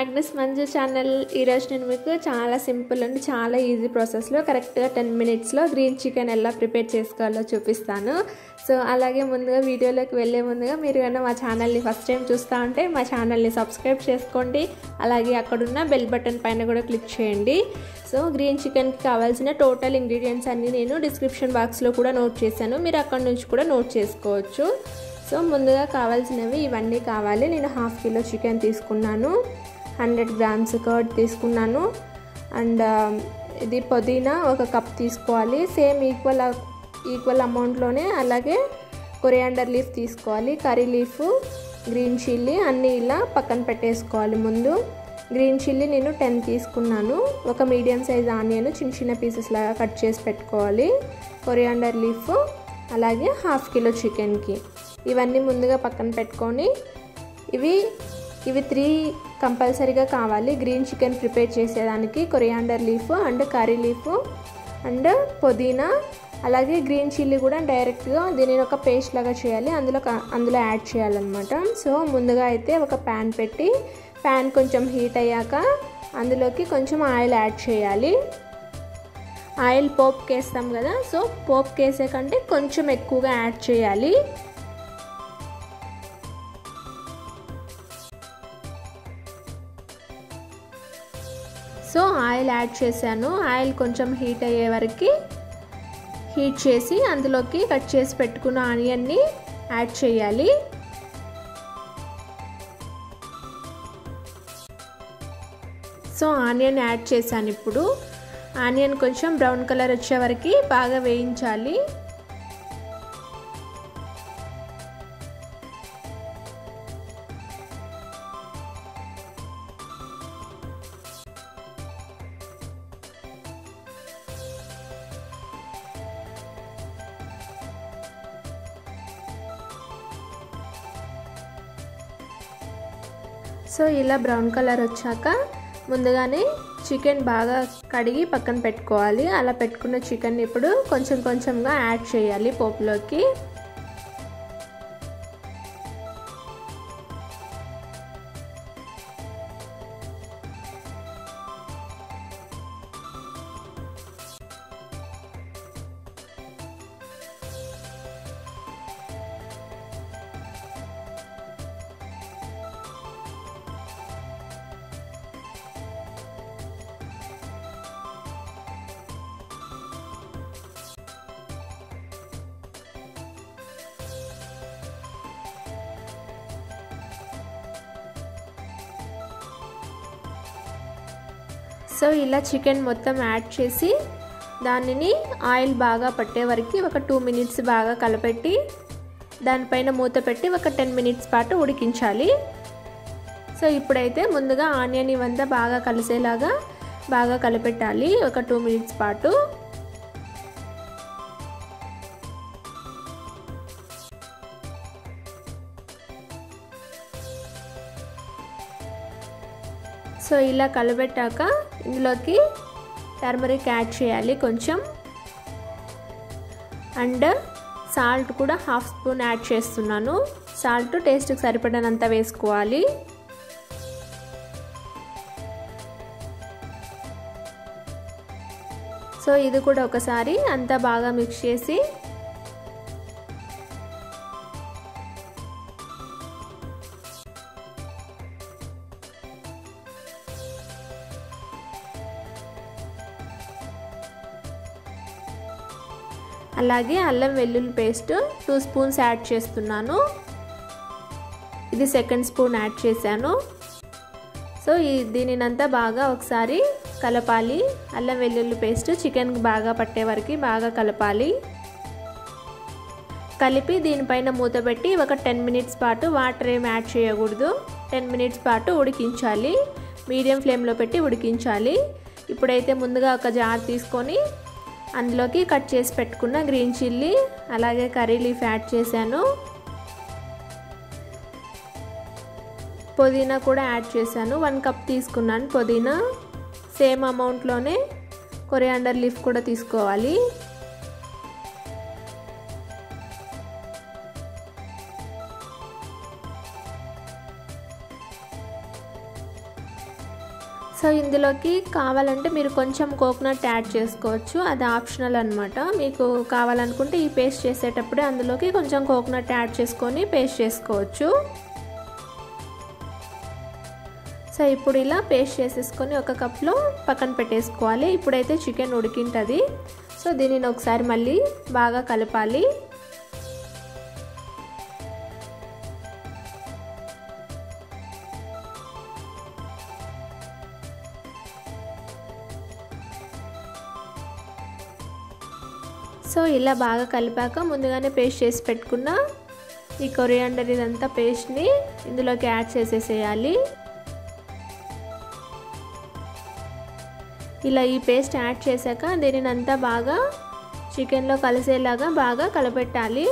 Magnus Manju channel ఈరోజు నేను మీకు చాలా సింపుల్ అండ్ చాలా ఈజీ ప్రాసెస్లో కరెక్ట్గా టెన్ మినిట్స్లో గ్రీన్ చికెన్ ఎలా ప్రిపేర్ చేసుకోవాలో చూపిస్తాను సో అలాగే ముందుగా వీడియోలోకి వెళ్ళే ముందుగా మీరు కన్నా మా ఛానల్ని ఫస్ట్ టైం చూస్తూ ఉంటే మా ఛానల్ని సబ్స్క్రైబ్ చేసుకోండి అలాగే అక్కడున్న బెల్ బటన్ పైన కూడా క్లిక్ చేయండి సో గ్రీన్ చికెన్కి కావాల్సిన టోటల్ ఇంగ్రీడియంట్స్ అన్నీ నేను డిస్క్రిప్షన్ బాక్స్లో కూడా నోట్ చేశాను మీరు అక్కడ నుంచి కూడా నోట్ చేసుకోవచ్చు సో ముందుగా కావాల్సినవి ఇవన్నీ కావాలి నేను హాఫ్ కిలో చికెన్ తీసుకున్నాను హండ్రెడ్ గ్రామ్స్ కర్డ్ తీసుకున్నాను అండ్ ఇది పుదీనా ఒక కప్ తీసుకోవాలి సేమ్ ఈక్వల్ ఈక్వల్ అమౌంట్లోనే అలాగే కొరియాండర్ లీఫ్ తీసుకోవాలి కర్రీ లీఫ్ గ్రీన్ చిల్లీ అన్నీ ఇలా పక్కన పెట్టేసుకోవాలి ముందు గ్రీన్ చిల్లీ నేను టెన్ తీసుకున్నాను ఒక మీడియం సైజ్ ఆనియన్ చిన్న చిన్న పీసెస్ లాగా కట్ చేసి పెట్టుకోవాలి కొరియాండర్ లీఫ్ అలాగే హాఫ్ కిలో చికెన్కి ఇవన్నీ ముందుగా పక్కన పెట్టుకొని ఇవి ఇవి త్రీ కంపల్సరీగా కావాలి గ్రీన్ చికెన్ ప్రిపేర్ చేసేదానికి coriander leaf and curry leaf and పుదీనా అలాగే గ్రీన్ చిల్లీ కూడా డైరెక్ట్గా దీనిని ఒక పేస్ట్ లాగా చేయాలి అందులో అందులో యాడ్ చేయాలన్నమాట సో ముందుగా అయితే ఒక ప్యాన్ పెట్టి ప్యాన్ కొంచెం హీట్ అయ్యాక అందులోకి కొంచెం ఆయిల్ యాడ్ చేయాలి ఆయిల్ పోప్కి వేస్తాం కదా సో పోప్కి వేసే కంటే కొంచెం ఎక్కువగా యాడ్ చేయాలి సో ఆయిల్ యాడ్ చేశాను ఆయిల్ కొంచెం హీట్ అయ్యే వరకు హీట్ చేసి అందులోకి కట్ చేసి పెట్టుకున్న ఆనియన్ని యాడ్ చేయాలి సో ఆనియన్ యాడ్ చేశాను ఇప్పుడు ఆనియన్ కొంచెం బ్రౌన్ కలర్ వచ్చే వరకు బాగా వేయించాలి సో ఇలా బ్రౌన్ కలర్ వచ్చాక ముందుగానే చికెన్ బాగా కడిగి పక్కన పెట్టుకోవాలి అలా పెట్టుకున్న చికెన్ ఇప్పుడు కొంచెం కొంచెంగా యాడ్ చేయాలి పోపులోకి సో ఇలా చికెన్ మొత్తం యాడ్ చేసి దానిని ఆయిల్ బాగా పట్టే వరకు ఒక టూ మినిట్స్ బాగా కలపెట్టి దానిపైన మూత పెట్టి ఒక టెన్ మినిట్స్ పాటు ఉడికించాలి సో ఇప్పుడైతే ముందుగా ఆనియన్ ఇవంతా బాగా కలిసేలాగా బాగా కలిపెట్టాలి ఒక టూ మినిట్స్ పాటు సో ఇలా కలబెట్టాక ఇందులోకి టర్మరిక్ యాడ్ చేయాలి కొంచెం అండ్ సాల్ట్ కూడా హాఫ్ స్పూన్ యాడ్ చేస్తున్నాను సాల్ట్ టేస్ట్కి సరిపడినంత వేసుకోవాలి సో ఇది కూడా ఒకసారి అంతా బాగా మిక్స్ చేసి అలాగే అల్లం వెల్లుల్లి పేస్ట్ టూ స్పూన్స్ యాడ్ చేస్తున్నాను ఇది సెకండ్ స్పూన్ యాడ్ చేశాను సో ఈ దీనినంతా బాగా ఒకసారి కలపాలి అల్లం వెల్లుల్లి పేస్ట్ చికెన్కి బాగా పట్టే వరకు బాగా కలపాలి కలిపి దీనిపైన మూత పెట్టి ఒక టెన్ మినిట్స్ పాటు వాటర్ ఏం యాడ్ చేయకూడదు టెన్ మినిట్స్ పాటు ఉడికించాలి మీడియం ఫ్లేమ్లో పెట్టి ఉడికించాలి ఇప్పుడైతే ముందుగా ఒక జార్ తీసుకొని అందులోకి కట్ చేసి పెట్టుకున్న గ్రీన్ చిల్లీ అలాగే కర్రీ లీఫ్ యాడ్ చేశాను పుదీనా కూడా యాడ్ చేశాను వన్ కప్ తీసుకున్నాను పుదీనా సేమ్ అమౌంట్లోనే కొరియాండర్ లీఫ్ కూడా తీసుకోవాలి సో ఇందులోకి కావాలంటే మీరు కొంచెం కోకోనట్ యాడ్ చేసుకోవచ్చు అది ఆప్షనల్ అనమాట మీకు కావాలనుకుంటే ఈ పేస్ట్ చేసేటప్పుడే అందులోకి కొంచెం కోకోనట్ యాడ్ చేసుకొని పేస్ట్ చేసుకోవచ్చు సో ఇప్పుడు ఇలా పేస్ట్ చేసేసుకొని ఒక కప్లో పక్కన పెట్టేసుకోవాలి ఇప్పుడైతే చికెన్ ఉడికింటుంది సో దీనిని ఒకసారి మళ్ళీ బాగా కలపాలి సో ఇలా బాగా కలిపాక ముందుగానే పేస్ట్ చేసి పెట్టుకున్న ఈ కొరియాండర్ ఇదంతా పేస్ట్ని ఇందులోకి యాడ్ చేసేసేయాలి ఇలా ఈ పేస్ట్ యాడ్ చేశాక దీనిని అంతా బాగా చికెన్లో కలిసేలాగా బాగా కలపెట్టాలి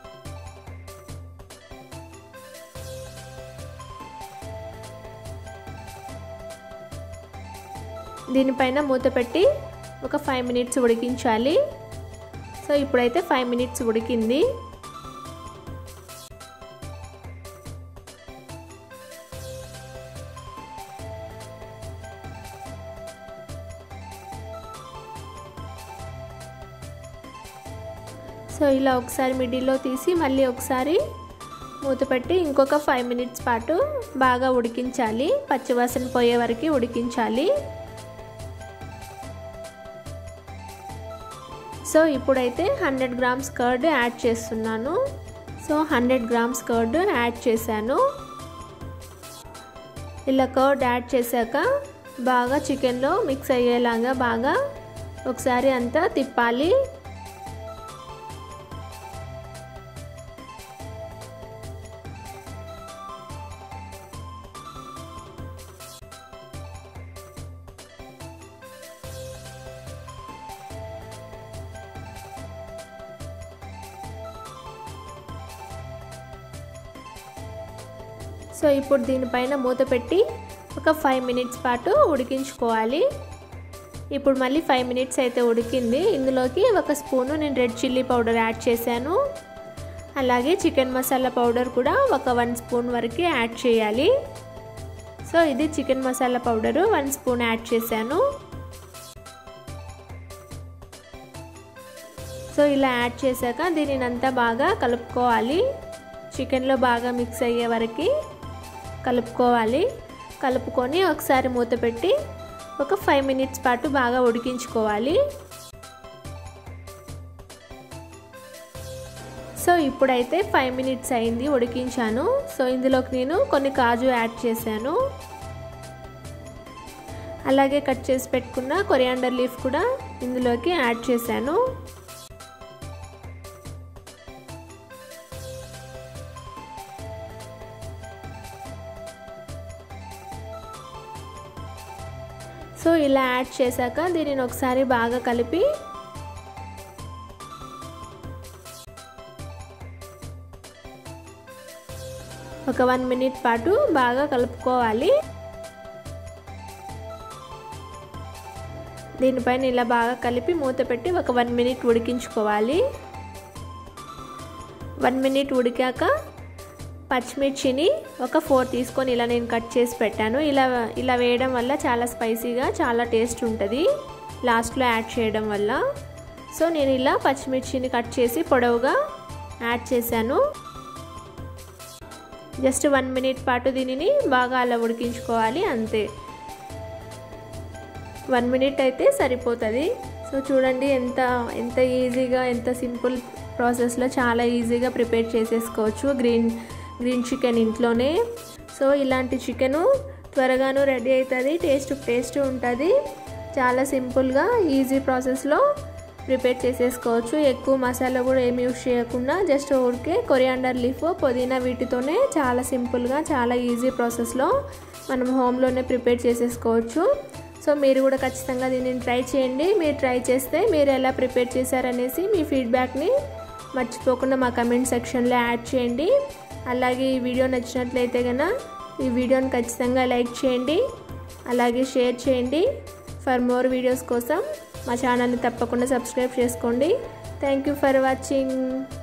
దీనిపైన మూత పెట్టి ఒక ఫైవ్ మినిట్స్ ఉడికించాలి సో ఇప్పుడైతే ఫైవ్ మినిట్స్ ఉడికింది సో ఇలా ఒకసారి మిడిల్లో తీసి మళ్ళీ ఒకసారి మూత పెట్టి ఇంకొక ఫైవ్ మినిట్స్ పాటు బాగా ఉడికించాలి పచ్చివాసన పోయే వరకు ఉడికించాలి సో ఇప్పుడైతే హండ్రెడ్ గ్రామ్స్ కర్డ్ యాడ్ చేస్తున్నాను so hundred grams curd add చేశాను ఇలా కర్డ్ యాడ్ చేశాక బాగా చికెన్లో మిక్స్ అయ్యేలాగా బాగా ఒకసారి అంతా తిప్పాలి సో ఇప్పుడు దీనిపైన మూత పెట్టి ఒక ఫైవ్ మినిట్స్ పాటు ఉడికించుకోవాలి ఇప్పుడు మళ్ళీ ఫైవ్ మినిట్స్ అయితే ఉడికింది ఇందులోకి ఒక స్పూను నేను రెడ్ చిల్లీ పౌడర్ యాడ్ చేశాను అలాగే చికెన్ మసాలా పౌడర్ కూడా ఒక వన్ స్పూన్ వరకు యాడ్ చేయాలి సో ఇది chicken masala powder one spoon add చేశాను సో ఇలా యాడ్ చేశాక దీనిని అంతా బాగా కలుపుకోవాలి చికెన్లో బాగా మిక్స్ అయ్యే వరకు కలుపుకోవాలి కలుపుకొని ఒకసారి మూత పెట్టి ఒక ఫైవ్ మినిట్స్ పాటు బాగా ఉడికించుకోవాలి సో ఇప్పుడైతే ఫైవ్ మినిట్స్ అయింది ఉడికించాను సో ఇందులోకి నేను కొన్ని కాజు యాడ్ చేశాను అలాగే కట్ చేసి పెట్టుకున్న కొరియాండర్ లీఫ్ కూడా ఇందులోకి యాడ్ చేశాను సో ఇలా యాడ్ చేశాక దీనిని ఒకసారి బాగా కలిపి ఒక వన్ మినిట్ పాటు బాగా కలుపుకోవాలి దీనిపైన ఇలా బాగా కలిపి మూత పెట్టి ఒక వన్ మినిట్ ఉడికించుకోవాలి వన్ మినిట్ ఉడికాక పచ్చిమిర్చిని ఒక ఫోర్ తీసుకొని ఇలా నేను కట్ చేసి పెట్టాను ఇలా ఇలా వేయడం వల్ల చాలా స్పైసీగా చాలా టేస్ట్ ఉంటుంది లాస్ట్లో యాడ్ చేయడం వల్ల సో నేను ఇలా పచ్చిమిర్చిని కట్ చేసి పొడవుగా యాడ్ చేశాను జస్ట్ వన్ మినిట్ పాటు దీనిని బాగా అలా ఉడికించుకోవాలి అంతే వన్ మినిట్ అయితే సరిపోతుంది సో చూడండి ఎంత ఎంత ఈజీగా ఎంత సింపుల్ ప్రాసెస్లో చాలా ఈజీగా ప్రిపేర్ చేసేసుకోవచ్చు గ్రీన్ గ్రీన్ చికెన్ ఇంట్లోనే సో ఇలాంటి చికెను త్వరగాను రెడీ అవుతుంది టేస్ట్ టేస్ట్ ఉంటుంది చాలా సింపుల్గా ఈజీ ప్రాసెస్లో ప్రిపేర్ చేసేసుకోవచ్చు ఎక్కువ మసాలా కూడా ఏమి యూస్ చేయకుండా జస్ట్ ఊరికే కొరియాండర్ లీఫ్ పుదీనా వీటితోనే చాలా సింపుల్గా చాలా ఈజీ ప్రాసెస్లో మనం హోమ్లోనే ప్రిపేర్ చేసేసుకోవచ్చు సో మీరు కూడా ఖచ్చితంగా దీనిని ట్రై చేయండి మీరు ట్రై చేస్తే మీరు ఎలా ప్రిపేర్ చేశారనేసి మీ ఫీడ్బ్యాక్ని మర్చిపోకుండా మా కమెంట్ సెక్షన్లో యాడ్ చేయండి అలాగే ఈ వీడియో నచ్చినట్లయితే కనుక ఈ వీడియోని ఖచ్చితంగా లైక్ చేయండి అలాగే షేర్ చేయండి ఫర్ మోర్ వీడియోస్ కోసం మా ఛానల్ని తప్పకుండా సబ్స్క్రైబ్ చేసుకోండి థ్యాంక్ యూ ఫర్ వాచింగ్